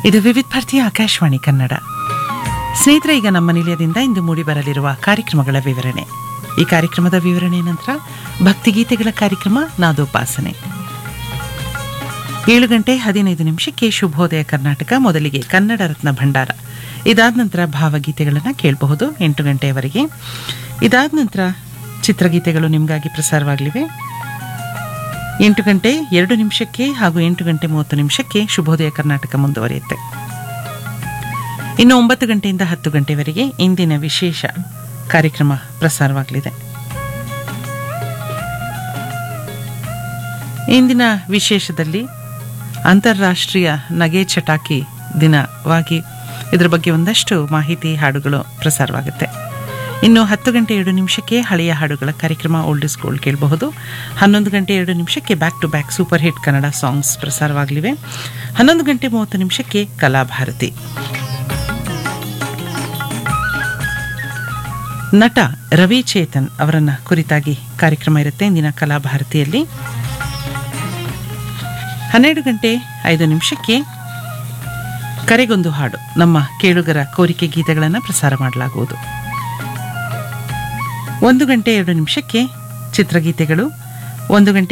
ಇದು ವಿವಿಧ ಭಾರತೀಯ ಆಕಾಶವಾಣಿ ಕನ್ನಡ ಸ್ನೇಹಿತರೆ ಈಗ ನಮ್ಮ ನಿಲಯದಿಂದ ಇಂದು ಮೂಡಿ ಬರಲಿರುವ ಕಾರ್ಯಕ್ರಮಗಳ ವಿವರಣೆ ಈ ಕಾರ್ಯಕ್ರಮದ ವಿವರಣೆ ನಂತರ ಭಕ್ತಿಗೀತೆಗಳ ಕಾರ್ಯಕ್ರಮ ನಾದೋಪಾಸನೆ ಏಳು ಗಂಟೆ ಹದಿನೈದು ನಿಮಿಷಕ್ಕೆ ಶುಭೋದಯ ಕರ್ನಾಟಕ ಮೊದಲಿಗೆ ಕನ್ನಡ ರತ್ನ ಭಂಡಾರ ಇದಾದ ನಂತರ ಭಾವಗೀತೆಗಳನ್ನು ಕೇಳಬಹುದು ಎಂಟು ಗಂಟೆಯವರೆಗೆ ಇದಾದ ನಂತರ ಚಿತ್ರಗೀತೆಗಳು ನಿಮಗಾಗಿ ಪ್ರಸಾರವಾಗಲಿವೆ ಎಂಟು ಗಂಟೆ ಎರಡು ನಿಮಿಷಕ್ಕೆ ಹಾಗೂ ಎಂಟು ಗಂಟೆ ಮೂವತ್ತು ನಿಮಿಷಕ್ಕೆ ಶುಭೋದಯ ಕರ್ನಾಟಕ ಮುಂದುವರಿಯುತ್ತೆ ಇನ್ನು ಒಂಬತ್ತು ಗಂಟೆಯಿಂದ ಹತ್ತು ಗಂಟೆವರೆಗೆ ಇಂದಿನ ವಿಶೇಷ ಕಾರ್ಯಕ್ರಮ ಪ್ರಸಾರವಾಗಲಿದೆ ಇಂದಿನ ವಿಶೇಷದಲ್ಲಿ ಅಂತಾರಾಷ್ಟ್ರೀಯ ನಗೆ ಚಟಾಕಿ ದಿನವಾಗಿ ಇದರ ಬಗ್ಗೆ ಒಂದಷ್ಟು ಮಾಹಿತಿ ಹಾಡುಗಳು ಪ್ರಸಾರವಾಗುತ್ತೆ ಇನ್ನು ಹತ್ತು ಗಂಟೆ ಎರಡು ನಿಮಿಷಕ್ಕೆ ಹಳೆಯ ಹಾಡುಗಳ ಕಾರ್ಯಕ್ರಮ ಓಲ್ಡ್ ಇಸ್ ಗೋಲ್ಡ್ ಕೇಳಬಹುದು ಹನ್ನೊಂದು ಗಂಟೆ ಎರಡು ನಿಮಿಷಕ್ಕೆ back to back super hit Kannada songs ಪ್ರಸಾರವಾಗಲಿವೆ ಹನ್ನೊಂದು ಗಂಟೆ ಮೂವತ್ತು ನಿಮಿಷಕ್ಕೆ ಕಲಾಭಾರತಿ ನಟ ರವಿ ಚೇತನ್ ಅವರನ್ನ ಕುರಿತಾಗಿ ಕಾರ್ಯಕ್ರಮ ಇರುತ್ತೆ ಇಂದಿನ ಕಲಾಭಾರತಿಯಲ್ಲಿ ಹನ್ನೆರಡು ಗಂಟೆ ಐದು ನಿಮಿಷಕ್ಕೆ ಕರೆಗೊಂದು ಹಾಡು ನಮ್ಮ ಕೇಳುಗರ ಕೋರಿಕೆ ಗೀತೆಗಳನ್ನು ಪ್ರಸಾರ ಮಾಡಲಾಗುವುದು ಒಂದು ಗಂಟೆ ಎರಡು ನಿಮಿಷಕ್ಕೆ ಚಿತ್ರಗೀತೆಗಳು ಒಂದು ಗಂಟೆ